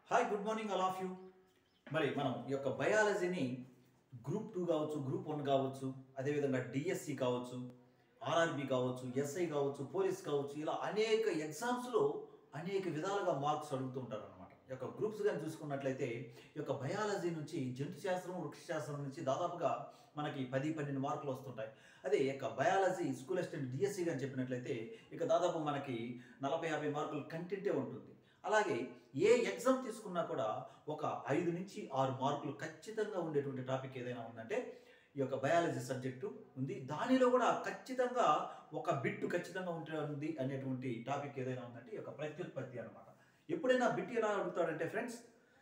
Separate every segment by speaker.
Speaker 1: Hi good morning all of you మరి మనం ఈ యొక్క బయాలజీని గ్రూప్ టూ కావచ్చు గ్రూప్ వన్ కావచ్చు అదేవిధంగా డిఎస్సి కావచ్చు ఆర్ఆర్బి కావచ్చు ఎస్ఐ కావచ్చు పోలీస్ కావచ్చు ఇలా అనేక ఎగ్జామ్స్లో అనేక విధాలుగా మార్క్స్ అడుగుతూ ఉంటారు అనమాట ఈ యొక్క గ్రూప్స్ కానీ చూసుకున్నట్లయితే ఈ యొక్క బయాలజీ నుంచి జంతు శాస్త్రం వృక్ష శాస్త్రం నుంచి దాదాపుగా మనకి పది పన్నెండు మార్కులు వస్తుంటాయి అదే ఈ యొక్క బయాలజీ స్కూల్ అసిస్టెంట్ డిఎస్సి కానీ చెప్పినట్లయితే ఇక దాదాపు మనకి నలభై యాభై మార్కులు కంటెంటే ఉంటుంది అలాగే ఏ ఎగ్జామ్ తీసుకున్నా కూడా ఒక ఐదు నుంచి ఆరు మార్కులు ఖచ్చితంగా ఉండేటువంటి టాపిక్ ఏదైనా ఉందంటే ఈ యొక్క బయాలజీ సబ్జెక్టు ఉంది దానిలో కూడా ఖచ్చితంగా ఒక బిట్టు ఖచ్చితంగా ఉంటుంది అనేటువంటి టాపిక్ ఏదైనా ఉందంటే ఈ యొక్క ప్రత్యుత్పత్తి అనమాట ఎప్పుడైనా బిట్ ఎలా అడుగుతాడంటే ఫ్రెండ్స్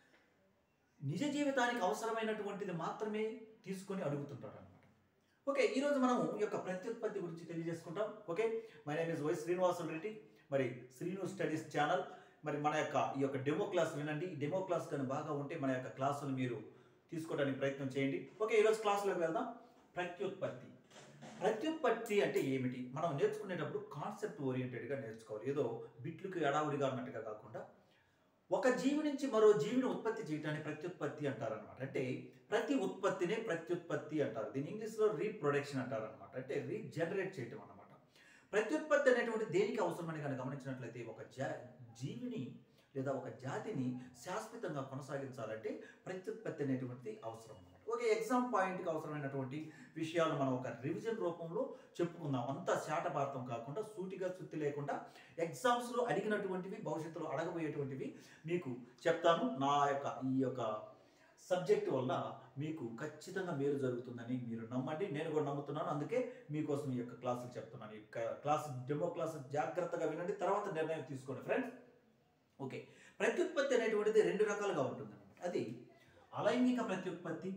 Speaker 1: నిజ జీవితానికి అవసరమైనటువంటిది మాత్రమే తీసుకొని అడుగుతుంటాడు అనమాట ఓకే ఈరోజు మనం ఈ యొక్క ప్రత్యుత్పత్తి గురించి తెలియజేసుకుంటాం okay my name is Y Srinivasulu Reddy మరి శ్రీను స్టడీస్ ఛానల్ మరి మన యొక్క ఈ యొక్క డెమో క్లాస్ వినండి ఈ డెమో క్లాస్ కానీ బాగా ఉంటే మన యొక్క క్లాసులు మీరు తీసుకోవడానికి ప్రయత్నం చేయండి ఓకే ఈరోజు క్లాసులోకి వెళ్దాం ప్రత్యుత్పత్తి ప్రత్యుత్పత్తి అంటే ఏమిటి మనం నేర్చుకునేటప్పుడు కాన్సెప్ట్ ఓరియంటెడ్గా నేర్చుకోవాలి ఏదో బిట్లుకి ఎడావుడిగా అన్నట్టుగా కాకుండా ఒక జీవి నుంచి మరో జీవిని ఉత్పత్తి చేయటాన్ని ప్రత్యుత్పత్తి అంటారనమాట అంటే ప్రతి ఉత్పత్తినే ప్రత్యుత్పత్తి అంటారు దీని ఇంగ్లీష్లో రీప్రొడక్షన్ అంటారనమాట అంటే రీజనరేట్ చేయటం అన్నమాట ప్రత్యుత్పత్తి అనేటువంటి దేనికి అవసరమని కానీ గమనించినట్లయితే ఒక జా జీవిని లేదా ఒక జాతిని శాశ్వతంగా కొనసాగించాలంటే ప్రత్యుత్పత్తి అనేటువంటిది అవసరం అన్నమాట ఒక ఎగ్జామ్ పాయింట్కి అవసరమైనటువంటి విషయాలు మనం ఒక రివిజన్ రూపంలో చెప్పుకుందాం అంతా శాటభారతం కాకుండా సూటిగా సుత్తి లేకుండా ఎగ్జామ్స్లో అడిగినటువంటివి భవిష్యత్తులో అడగబోయేటువంటివి మీకు చెప్తాను నా యొక్క ఈ యొక్క సబ్జెక్ట్ వల్ల మీకు ఖచ్చితంగా మేలు జరుగుతుందని మీరు నమ్మండి నేను కూడా నమ్ముతున్నాను అందుకే మీకోసం ఈ యొక్క క్లాసులు చెప్తున్నాను ఈ యొక్క క్లాస్ డెమో క్లాస్ జాగ్రత్తగా వినండి తర్వాత నిర్ణయం తీసుకోండి ఫ్రెండ్స్ ఓకే ప్రత్యుత్పత్తి అనేటువంటిది రెండు రకాలుగా ఉంటుంది అది అలైంగిక ప్రత్యుత్పత్తి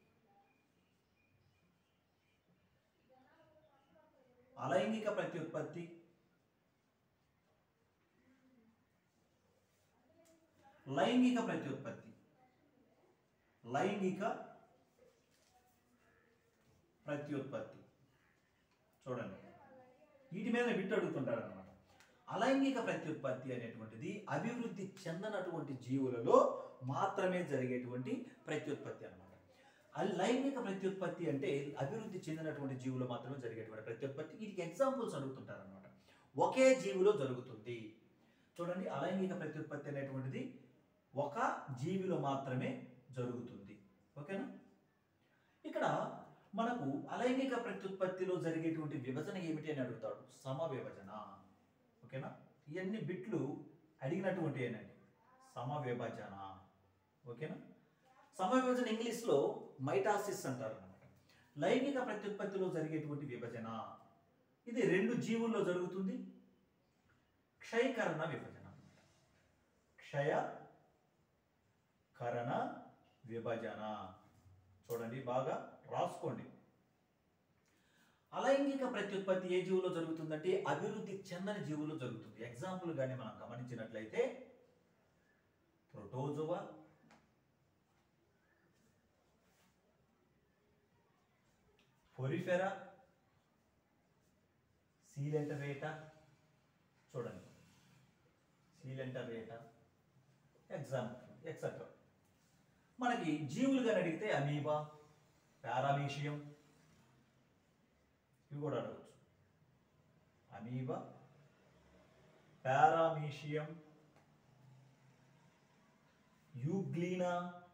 Speaker 1: అలైంగిక ప్రత్యుత్పత్తి లైంగిక ప్రత్యుత్పత్తి లైంగిక ప్రత్యుత్పత్తి చూడండి వీటి మీద బిట్టు అడుగుతుంటారు అనమాట అలైంగిక ప్రత్యుత్పత్తి అనేటువంటిది అభివృద్ధి చెందనటువంటి జీవులలో మాత్రమే జరిగేటువంటి ప్రత్యుత్పత్తి అనమాట లైంగిక ప్రత్యుత్పత్తి అంటే అభివృద్ధి చెందినటువంటి జీవులు మాత్రమే జరిగేటువంటి ప్రత్యుత్పత్తి వీటికి ఎగ్జాంపుల్స్ అడుగుతుంటారు అనమాట ఒకే జీవిలో జరుగుతుంది చూడండి అలైంగిక ప్రత్యుత్పత్తి అనేటువంటిది ఒక జీవిలో మాత్రమే జరుగుతుంది ఓకేనా ఇక్కడ మనకు అలైంగిక ప్రత్యుత్పత్తిలో జరిగేటువంటి విభజన ఏమిటి అని అడుగుతాడు సమ విభజన ఓకేనా ఇవన్నీ బిట్లు అడిగినటువంటి ఏనండి సమ విభజన ఓకేనా సమ విభజన ఇంగ్లీష్లో మైటాసిస్ అంటారు అనమాట లైంగిక ప్రత్యుత్పత్తిలో జరిగేటువంటి విభజన ఇది రెండు జీవుల్లో జరుగుతుంది క్షయకరణ విభజన క్షయ కరణ విభజన చూడండి బాగా రాసుకోండి అలైంగిక ప్రత్యుత్పత్తి ఏ జీవులో జరుగుతుందంటే అభివృద్ధి చెందని జీవులో జరుగుతుంది ఎగ్జాంపుల్ కానీ మనం గమనించినట్లయితే ప్రోటోజోవా పొరిఫెరా సీలెంటరేటా చూడండి సీలెంటరేటా ఎగ్జాంపుల్ ఎక్సెట్రా మనకి జీవులు కానీ అడిగితే అమీబా పారామీషియం ఇవి కూడా అడగచ్చు అమీబా పారామీషియం యూగ్లీనా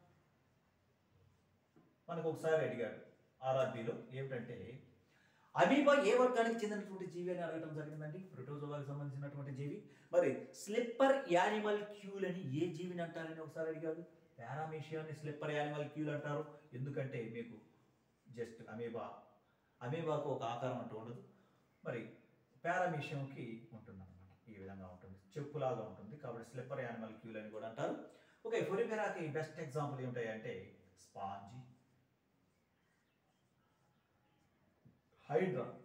Speaker 1: మనకు ఒకసారి అడిగాడు ఆర్ఆర్బిలో ఏమిటంటే అమీబా ఏ వర్గానికి చెందినటువంటి జీవి అని అడగడం జరిగిందండి ప్రోటోజోవాకి సంబంధించినటువంటి జీవి మరి స్లిప్పర్ యానిమల్ క్యూల్ అని ఏ జీవిని అంటారని ఒకసారి అడిగాడు పారామీషియాన్ని స్లిప్పర్ యానిమల్ క్యూల్ అంటారు ఎందుకంటే మీకు జస్ట్ అమీబా అమీబాకు ఒక ఆకారం అంటూ ఉండదు మరి పారామీషియంకి ఉంటుంది అనమాట ఈ విధంగా ఉంటుంది చెప్పులాగా ఉంటుంది కాబట్టి స్లిప్పర్ యానిమల్ క్యూల్ అని కూడా అంటారు ఓకే ఫొరిఫెరాకి బెస్ట్ ఎగ్జాంపుల్ ఏమిటాయంటే స్పాంజీ హైడ్రా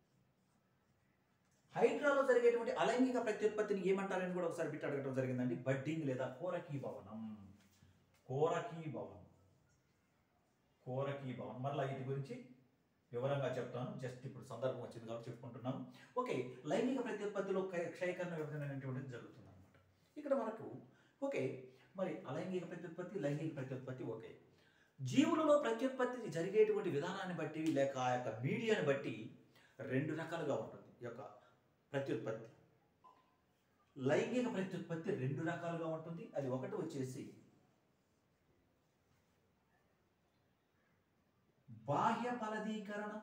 Speaker 1: హైడ్రాలో జరిగేటువంటి అలైంగిక ప్రత్యుత్పత్తిని ఏమంటారని కూడా ఒకసారి బిట్ అడగడం జరిగిందండి బడ్డింగ్ లేదా కోరకీ భవనం కోరకీ భవనం కోరకీ భవనం మరలా వీటి గురించి వివరంగా చెప్తాను జస్ట్ ఇప్పుడు సందర్భం వచ్చింది కాబట్టి చెప్పుకుంటున్నాం ఓకే లైంగిక ప్రత్యుత్పత్తిలో క్షయ- క్షయకరణ విభజన అనేటువంటిది జరుగుతుంది అనమాట ఇక్కడ మనకు ఓకే మరి అలైంగిక ప్రత్యుత్పత్తి లైంగిక ప్రత్యుత్పత్తి ఒకే జీవులలో ప్రత్యుత్పత్తి జరిగేటువంటి విధానాన్ని బట్టి లేక ఆ యొక్క మీడియాని బట్టి రెండు రకాలుగా ఉంటుంది ఈ యొక్క ప్రత్యుత్పత్తి లైంగిక ప్రత్యుత్పత్తి రెండు రకాలుగా ఉంటుంది అది ఒకటి వచ్చేసి బాహ్య ఫలదీకరణ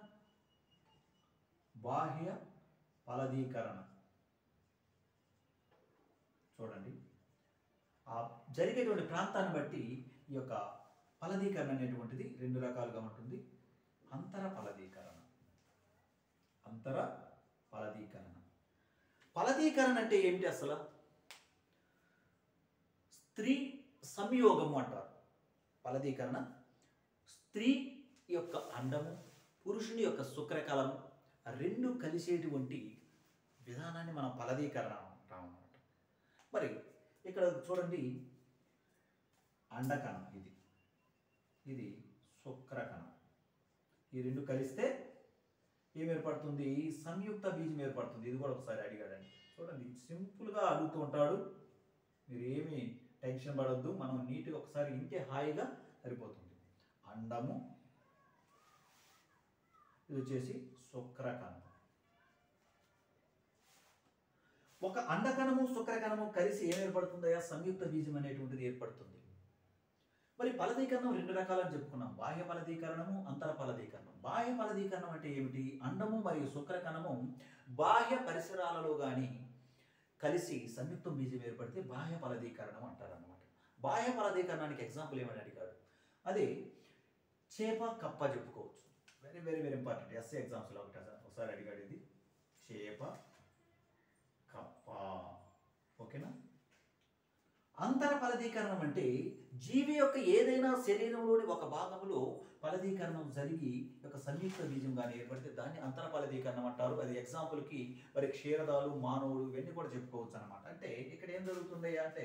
Speaker 1: బాహ్య ఫలదీకరణ చూడండి ఆ జరిగేటువంటి ప్రాంతాన్ని బట్టి ఈ యొక్క ఫలదీకరణ అనేటువంటిది రెండు రకాలుగా ఉంటుంది అంతర ఫలదీకరణ అంతర ఫలదీకరణ ఫలదీకరణ అంటే ఏమిటి అసలు స్త్రీ సంయోగము అంటారు ఫలదీకరణ స్త్రీ యొక్క అండము పురుషుని యొక్క శుక్రకలము ఆ రెండు కలిసేటువంటి విధానాన్ని మనం ఫలదీకరణ అంటాం అన్నమాట మరి ఇక్కడ చూడండి అండకణం ఇది ఇది శుక్రకణం ఈ రెండు కలిస్తే ఏం ఏర్పడుతుంది సంయుక్త బీజం ఏర్పడుతుంది ఇది కూడా ఒకసారి అడిగాడండి చూడండి సింపుల్గా అడుగుతూ ఉంటాడు మీరు ఏమి టెన్షన్ పడొద్దు మనం నీట్గా ఒకసారి ఇంటే హాయిగా సరిపోతుంది అండము ఇది వచ్చేసి శుక్రకణం ఒక అండకణము శుక్రకణము కలిసి ఏం ఏర్పడుతుందయా సంయుక్త బీజం అనేటువంటిది ఏర్పడుతుంది మరి ఫలదీకరణం రెండు రకాలని చెప్పుకున్నాం బాహ్య ఫలదీకరణము అంతర ఫలదీకరణం బాహ్య ఫలదీకరణం అంటే ఏమిటి అండము మరియు శుక్రకణము బాహ్య పరిసరాలలో కానీ కలిసి సంయుక్తం బీజం ఏర్పడితే బాహ్య ఫలదీకరణం అంటారు అనమాట బాహ్య ఫలదీకరణానికి ఎగ్జాంపుల్ ఏమని అడిగాడు అదే చేప కప్ప చెప్పుకోవచ్చు very very very important SA ఎగ్జామ్స్లో ఒకటి ఒకసారి అడిగాడు ఇది చేప కప్ప ఓకేనా అంతర ఫలదీకరణం అంటే జీవి యొక్క ఏదైనా శరీరంలోని ఒక భాగంలో ఫలదీకరణం జరిగి ఒక సంయుక్త బీజం కానీ ఏర్పడితే దాన్ని అంతర ఫలదీకరణం అంటారు అది ఎగ్జాంపుల్కి మరి క్షీరదాలు మానవుడు ఇవన్నీ కూడా చెప్పుకోవచ్చు అనమాట అంటే ఇక్కడ ఏం జరుగుతుంది అంటే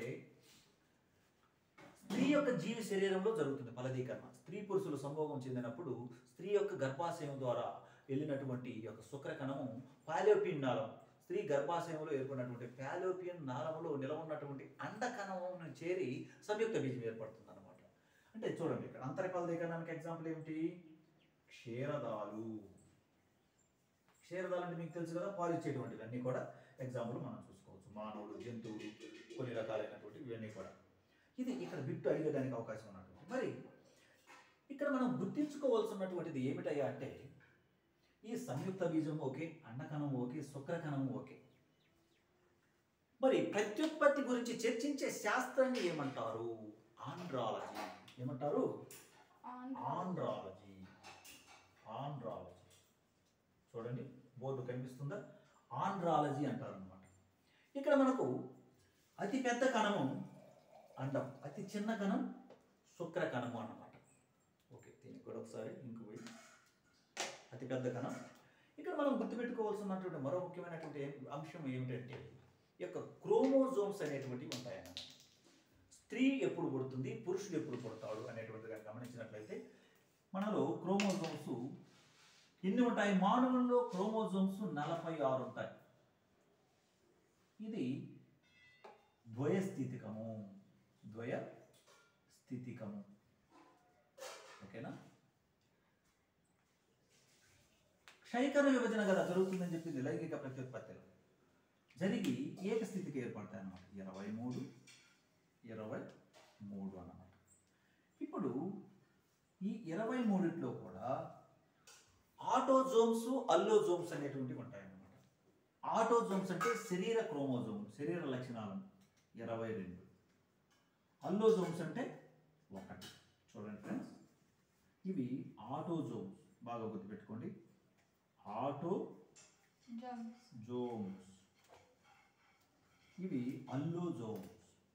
Speaker 1: స్త్రీ యొక్క జీవి శరీరంలో జరుగుతుంది ఫలదీకరణ స్త్రీ పురుషులు సంభోగం చెందినప్పుడు స్త్రీ యొక్క గర్భాశయం ద్వారా వెళ్ళినటువంటి ఈ యొక్క శుక్రకణము పాలోపిన్ నాళం స్త్రీ గర్భాశయంలో ఏర్పడినటువంటి పాలోపియన్ నాళములో నిలవన్నటువంటి అండకణమును చేరి సంయుక్త బీజం ఏర్పడుతుంది అనమాట అంటే చూడండి ఇక్కడ అంతర ఫలదీకరణానికి ఎగ్జాంపుల్ ఏమిటి క్షీరదాలు క్షీరదాలు అంటే మీకు తెలుసు కదా పాలు ఇచ్చేటువంటివి అన్నీ కూడా ఎగ్జాంపుల్ మనం చూసుకోవచ్చు మానవుడు జంతువులు కొన్ని రకాలైనటువంటి ఇవన్నీ కూడా ఇది ఇక్కడ బిట్టు అడిగేదానికి అవకాశం ఉన్నటువంటి మరి ఇక్కడ మనం గుర్తించుకోవాల్సినటువంటిది ఏమిటయ్యా అంటే ఈ సంయుక్త బీజం ఓకే అండకణం ఓకే శుక్రకణం ఓకే మరి ప్రత్యుత్పత్తి గురించి చర్చించే శాస్త్రాన్ని ఏమంటారు ఆండ్రాలజీ ఏమంటారు ఆండ్రాలజీ ఆండ్రాలజీ చూడండి బోర్డు కనిపిస్తుందా ఆండ్రాలజీ అంటారు అనమాట ఇక్కడ మనకు అతి పెద్ద కణము అండం అతి చిన్న కణం శుక్ర కణము అన్నమాట ఓకే దీనికి కూడా ఒకసారి ఇంక పోయి అతి పెద్ద కణం ఇక్కడ మనం గుర్తుపెట్టుకోవాల్సినటువంటి మరో ముఖ్యమైనటువంటి ఏం- అంశం ఏమిటంటే ఈ యొక్క క్రోమోజోమ్స్ అనేటువంటివి ఉంటాయన్నమాట స్త్రీ ఎప్పుడు పుడుతుంది పురుషుడు ఎప్పుడు పుడతాడు అనేటువంటిది కనుక గమనించినట్లయితే మనలో క్రోమోజోమ్స్ ఎన్ని ఉంటాయి మానవుల్లో క్రోమోజోమ్స్ నలభై ఆరు ఉంటాయి ఇది ద్వయస్థితికము ద్వయ స్థితికము ఓకేనా క్షయకర విభజన కదా జరుగుతుందని చెప్పింది లైంగిక ప్రత్యుత్పత్తిలో జరిగి ఏకస్థితికి ఏర్పడతాయి అన్నమాట ఇరవై మూడు ఇరవై మూడు అన్నమాట ఇప్పుడు ఈ ఇరవై మూడిట్లో కూడా ఆటోజోమ్స్ అల్లోజోమ్స్ అనేటువంటివి ఉంటాయి అన్నమాట ఆటోజోమ్స్ అంటే శరీర క్రోమోజోమ్ శరీర లక్షణాలు ఇరవై రెండు అల్లోజోమ్స్ అంటే ఒకటి చూడండి ఫ్రెండ్స్ ఇవి ఆటోజోమ్స్ బాగా గుర్తుపెట్టుకోండి ఆటో జోమ్స్ ఇవి అల్లోజోమ్స్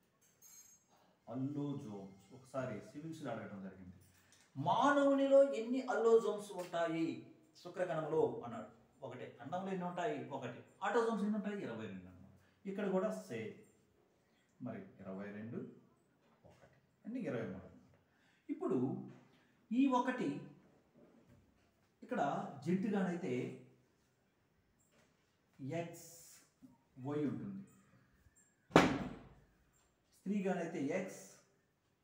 Speaker 1: అల్లోజోమ్స్ ఒకసారి సివిల్స్లో అడగడం జరిగింది మానవునిలో ఎన్ని అల్లోజోమ్స్ ఉంటాయి శుక్రకణంలో అన్నాడు ఒకటే అండంలో ఎన్ని ఉంటాయి ఒకటి ఆటోజోమ్స్ ఎన్ని ఉంటాయి ఇరవై రెండు అన్నమాట ఇక్కడ కూడా సేమ్ మరి ఇరవై రెండు ఒకటి అన్ని ఇరవై మూడు అన్నమాట ఇప్పుడు ఈ ఒకటి ఇక్కడ జంటుగానైతే ఎక్స్ వై ఉంటుంది స్త్రీగానైతే ఎక్స్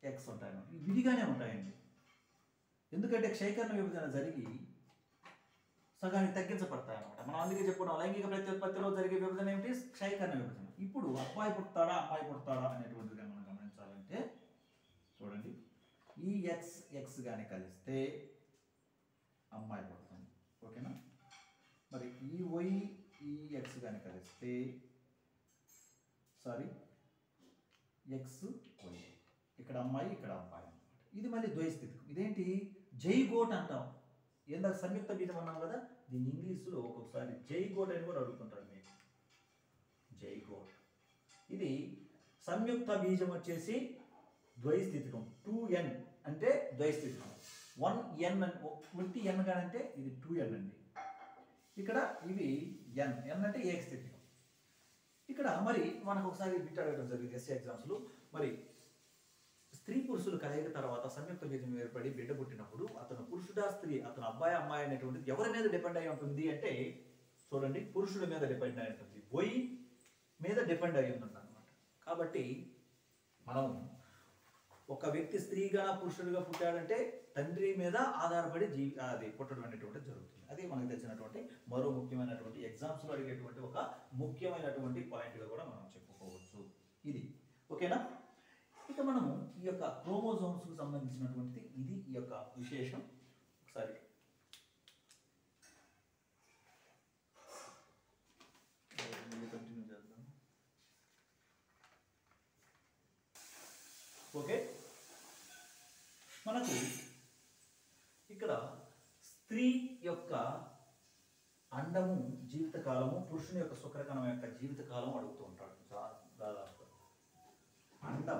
Speaker 1: ఎక్స్ ఉంటాయి ఇవి విడిగానే ఉంటాయండి ఎందుకంటే క్షయకరణ విభజన జరిగి సగానికి తగ్గించబడతాయి అనమాట మనం అందుకే చెప్పుకున్నాం లైంగిక ప్రత్యుత్పత్తిలో జరిగే విభజన ఏమిటి క్షయకరణ విభజన ఇప్పుడు అబ్బాయి పుడతాడా అమ్మాయి పుడతాడా అనేటువంటిది మనం గమనించాలంటే చూడండి ఈ ఎక్స్ ఎక్స్ కానీ కలిస్తే అమ్మాయి పుడుతుంది ఓకేనా మరి ఈ వై ఈ ఎక్స్ కానీ కలిస్తే సారీ ఎక్స్ వై ఇక్కడ అమ్మాయి ఇక్కడ అబ్బాయి అన్నమాట ఇది మళ్ళీ ద్వైస్థితి ఇదేంటి జైగోట్ అంటాం ఏందాక సంయుక్త బీజం అన్నాం కదా దీన్ని ఇంగ్లీష్లో ఒక్కొక్కసారి జైగోట్ అని కూడా అడుగుతుంటారు మీరు జైగోట్ ఇది సంయుక్త బీజం వచ్చేసి ద్వైస్థితికం టూ ఎన్ అంటే ద్వైస్థితికం వన్ ఎన్ అని ఉత్తి ఎన్ కానంటే ఇది టూ ఎన్ అండి ఇక్కడ ఇవి ఎన్ ఎన్ అంటే ఏకస్థితికం ఇక్కడ మరి మనకు ఒకసారి బిట్ అడగడం జరిగింది ఎస్ఏ ఎగ్జామ్స్లో మరి స్త్రీ పురుషులు కలయిక తర్వాత సంయుక్త బీజం ఏర్పడి బిడ్డ పుట్టినప్పుడు అతను పురుషుడా స్త్రీ అతను అబ్బాయి అమ్మాయి అనేటువంటిది ఎవరి మీద డిపెండ్ అయి ఉంటుంది అంటే చూడండి పురుషుడి మీద డిపెండ్ అయి ఉంటుంది బొయ్ మీద డిపెండ్ అయి ఉంటుంది అనమాట కాబట్టి మనం ఒక వ్యక్తి స్త్రీగా పురుషుడిగా పుట్టాడంటే తండ్రి మీద ఆధారపడి జీ అది పుట్టడం అనేటువంటిది జరుగుతుంది అది మనకు తెలిసినటువంటి మరో ముఖ్యమైనటువంటి ఎగ్జామ్స్లో అడిగేటువంటి ఒక ముఖ్యమైనటువంటి పాయింట్గా కూడా మనం చెప్పుకోవచ్చు ఇది ఓకేనా ఇక మనము ఈ యొక్క క్రోమోజోమ్స్కు సంబంధించినటువంటిది ఇది ఈ యొక్క విశేషం ఒకసారి కంటిన్యూ చేద్దాం ఓకే మనకు ఇక్కడ స్త్రీ యొక్క అండము జీవితకాలము పురుషుని యొక్క శుక్రకణం యొక్క జీవితకాలం అడుగుతూ ఉంటాడు చా- దాదాపుగా అండం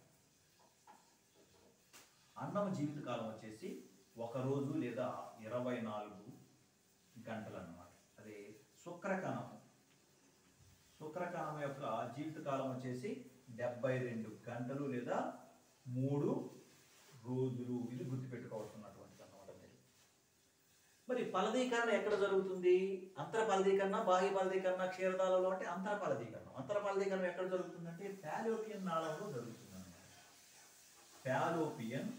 Speaker 1: అండం జీవితకాలం వచ్చేసి ఒక రోజు లేదా ఇరవై నాలుగు గంటలు అన్నమాట అదే శుక్రకణం శుక్రకణం యొక్క జీవితకాలం వచ్చేసి డెబ్బై రెండు గంటలు లేదా మూడు రోజులు ఇది గుర్తుపెట్టుకోవాల్సినటువంటిది అన్నమాట మీరు మరి ఫలదీకరణ ఎక్కడ జరుగుతుంది అంతర ఫలదీకరణ బాహ్య ఫలదీకరణ క్షీరదాలలో అంటే అంతర ఫలదీకరణం అంతర ఫలదీకరణం ఎక్కడ జరుగుతుందంటే పాలోపియన్ నాళంలో జరుగుతుంది అన్నమాట పాలోపియన్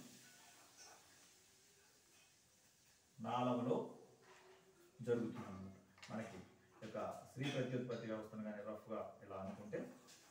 Speaker 1: నాళంలో జరుగుతుంది అన్నమాట మనకి యొక్క స్త్రీ ప్రత్యుత్పత్తి వ్యవస్థను కానీ రఫ్గా ఇలా అనుకుంటే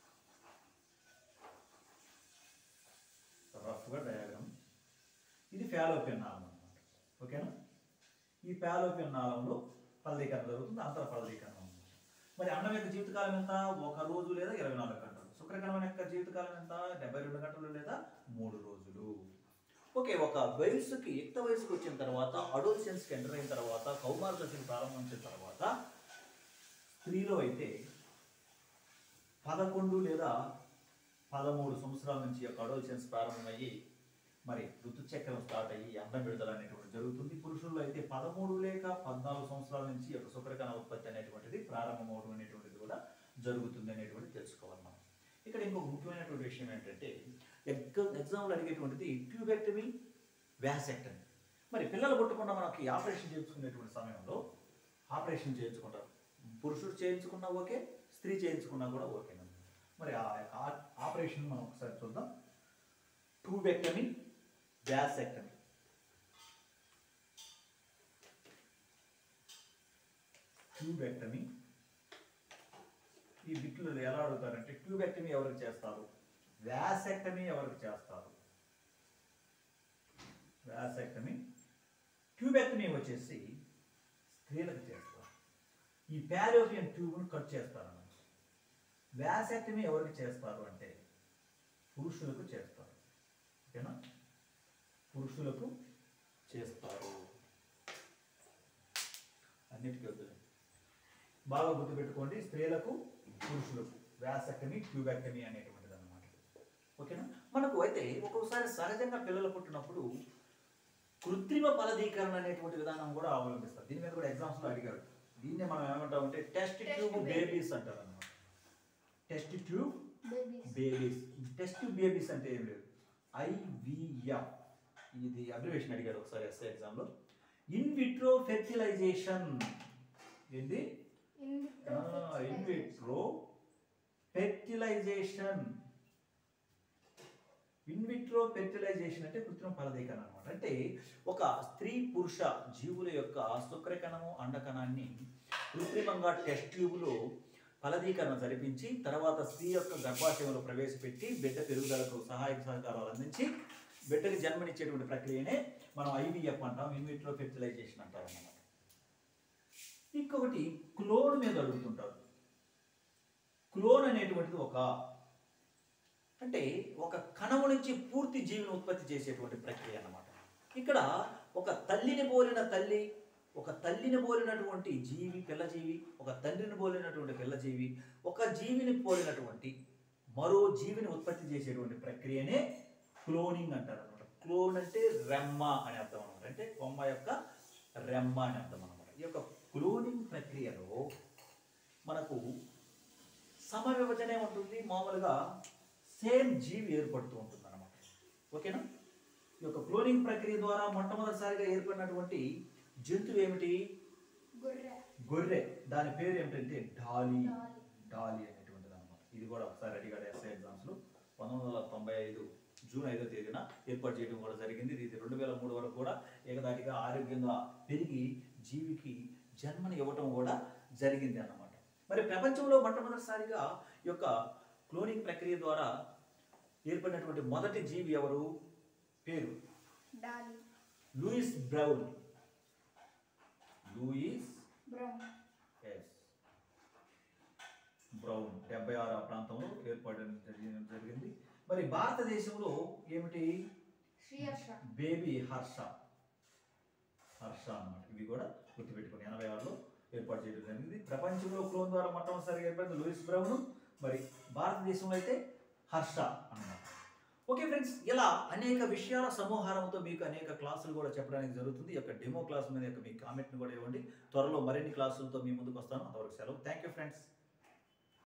Speaker 1: రఫ్గా డయాగ్రామ్ ఇది ఫాలోపియన్ నాళం అన్నమాట ఓకేనా ఈ ఫాలోపియన్ నాళంలో ఫలదీకరణ జరుగుతుంది అంతర ఫలదీకరణ ఉంది మరి అన్నం యొక్క జీవితకాలం ఎంత ఒక రోజు లేదా ఇరవై నాలుగు గంటలు శుక్రకణం యొక్క జీవితకాలం ఎంత డెబ్బై రెండు గంటలు లేదా మూడు రోజులు ఓకే ఒక వయసుకి యుక్త వయసుకు వచ్చిన తర్వాత అడోల్సెన్స్కి ఎంటర్ అయిన తర్వాత కౌమార దశకు ప్రారంభించిన తర్వాత స్త్రీలో అయితే పదకొండు లేదా పదమూడు సంవత్సరాల నుంచి యొక్క అడోల్సెన్స్ ప్రారంభమయ్యి మరి ఋతుచక్రం స్టార్ట్ అయ్యి అందం విడుదల అనేటువంటి జరుగుతుంది పురుషుల్లో అయితే పదమూడు లేక పద్నాలుగు సంవత్సరాల నుంచి యొక్క శుక్రకణ ఉత్పత్తి అనేటువంటిది ప్రారంభమవడం అనేటువంటిది కూడా జరుగుతుంది అనేటువంటిది తెలుసుకోవాలి మనం ఇక్కడ ఇంకొక ముఖ్యమైనటువంటి విషయం ఏంటంటే ఎగ్ ఎగ్జామ్లో అడిగేటువంటిది ట్యూబెక్టమీ వ్యాసెక్టమీ మరి పిల్లలు పుట్టకుండా మనకి ఆపరేషన్ చేయించుకునేటువంటి సమయంలో ఆపరేషన్ చేయించుకుంటారు పురుషుడు చేయించుకున్నా ఓకే స్త్రీ చేయించుకున్నా కూడా ఓకేనా మరి ఆ యొక్క ఆ- ఆపరేషన్ మనం ఒకసారి చూద్దాం ట్యూబెక్టమీ వ్యాసెక్టమీ ట్యూబెక్టమీ ఈ బిట్లు ఎలా అడుగుతారంటే ట్యూబెక్టమీ ఎవరికి చేస్తారు వ్యాసెక్టమీ ఎవరికి చేస్తారు వ్యాసెక్టమీ ట్యూబెక్టమీ వచ్చేసి స్త్రీలకు చేస్తారు ఈ ప్యారోపియన్ ట్యూబ్ను కట్ చేస్తారు అన్నమాట వ్యాసెక్టమీ ఎవరికి చేస్తారు అంటే పురుషులకు చేస్తారు ఓకేనా పురుషులకు చేస్తారు అన్నిటికీ వద్దు బాగా గుర్తుపెట్టుకోండి స్త్రీలకు పురుషులకు వ్యాసక్టమీ ట్యూబెక్టమీ అనేటువంటిది అన్నమాట ఓకేనా మనకు అయితే ఒక్కొక్కసారి సహజంగా పిల్లలు పుట్టినప్పుడు కృత్రిమ ఫలదీకరణ అనేటువంటి విధానం కూడా అవలంబిస్తారు దీని మీద కూడా ఎగ్జామ్స్ లో అడిగారు దీన్నే మనం ఏమంటామంటే టెస్ట్ ట్యూబ్
Speaker 2: tube
Speaker 1: బేబీస్ అంటారు అన్నమాట test tube
Speaker 2: babies
Speaker 1: babies test babies అంటే ఏం లేదు ఐవిఎఫ్ ఇది అబ్రివేషన్ అడిగారు ఒకసారి ఎస్ఐ ఎగ్జామ్లో ఇన్ విట్రో ఫెర్టిలైజేషన్ ఏంది
Speaker 2: in
Speaker 1: in vitro fertilisation in vitro fertilisation అంటే కృత్రిమ ఫలదీకరణ అనమాట అంటే ఒక స్త్రీ పురుష జీవుల యొక్క శుక్రకణము అండకణాన్ని కృత్రిమంగా టెస్ట్ ట్యూబ్లో ఫలదీకరణ జరిపించి తర్వాత స్త్రీ యొక్క గర్భాశయంలో ప్రవేశపెట్టి బిడ్డ పెరుగుదలకు సహాయక సహకారాలు అందించి బిడ్డకి జన్మనిచ్చేటువంటి ప్రక్రియనే మనం ఐవీఎఫ్ అంటాం ఇన్విట్రో ఫెర్టిలైజేషన్ అంటాం అన్నమాట ఇంకొకటి క్లోన్ మీద అడుగుతుంటారు క్లోన్ అనేటువంటిది ఒక అంటే ఒక కణము నుంచి పూర్తి జీవిని ఉత్పత్తి చేసేటువంటి ప్రక్రియ అన్నమాట ఇక్కడ ఒక తల్లిని పోలిన తల్లి ఒక తల్లిని పోలినటువంటి జీవి పిల్లజీవి ఒక తండ్రిని పోలినటువంటి పిల్లజీవి ఒక జీవిని పోలినటువంటి మరో జీవిని ఉత్పత్తి చేసేటువంటి ప్రక్రియనే క్లోనింగ్ అంటారు అనమాట క్లోన్ అంటే రెమ్మ అని అర్థం అనమాట అంటే కొమ్మ యొక్క రెమ్మ అని అర్థం అనమాట ఈ యొక్క క్లోనింగ్ ప్రక్రియలో మనకు సమ విభజనే ఉంటుంది మామూలుగా సేమ్ జీవి ఏర్పడుతూ ఉంటుంది అనమాట ఓకేనా ఈ యొక్క క్లోనింగ్ ప్రక్రియ ద్వారా మొట్టమొదటిసారిగా ఏర్పడినటువంటి జంతువు ఏమిటి
Speaker 2: గొర్రె
Speaker 1: గొర్రె దాని పేరు ఏమిటంటే డాలీ
Speaker 2: డాలీ.
Speaker 1: డాలీ అనేటువంటిది అనమాట ఇది కూడా ఒకసారి అడిగాడు ఎస్ఐ ఎగ్జామ్స్లో పంతొమ్మిది వందల తొంభై ఐదు జూన్ ఐదో తేదీన ఏర్పాటు చేయడం కూడా జరిగింది ఇది రెండు వేల మూడు వరకు కూడా ఏకదాటిగా ఆరోగ్యంగా పెరిగి జీవికి జన్మని ఇవ్వటం కూడా జరిగింది అన్నమాట మరి ప్రపంచంలో మొట్టమొదటిసారిగా ఈ యొక్క క్లోనింగ్ ప్రక్రియ ద్వారా ఏర్పడినటువంటి మొదటి జీవి ఎవరు పేరు
Speaker 2: Dolly
Speaker 1: Louise Brown Louise
Speaker 2: Brown
Speaker 1: yes Brown డెబ్బై ఆరు ఆ ప్రాంతంలో ఏర్పడడం జరిగి- జరిగింది మరి భారతదేశంలో ఏమిటి
Speaker 2: శ్రీహర్ష
Speaker 1: బేబీ హర్ష హర్ష అన్నమాట ఇవి కూడా గుర్తుపెట్టుకుని ఎనభై ఆరులో ఏర్పాటు చేయడం జరిగింది ప్రపంచంలో క్లోన్ ద్వారా మొట్టమొదటిసారిగా ఏర్పడింది లూయిస్ బ్రౌన్ మరి భారతదేశంలో అయితే హర్ష అన్నమాట ఓకే ఫ్రెండ్స్ ఇలా అనేక విషయాల సమూహారంతో మీకు అనేక క్లాసులు కూడా చెప్పడానికి జరుగుతుంది ఈ యొక్క డెమో క్లాస్ మీద యొక్క మీ కామెంట్ని కూడా ఇవ్వండి త్వరలో మరిన్ని క్లాసులతో మీ ముందుకు వస్తాను అంతవరకు సెలవు థ్యాంక్ యూ ఫ్రెండ్స్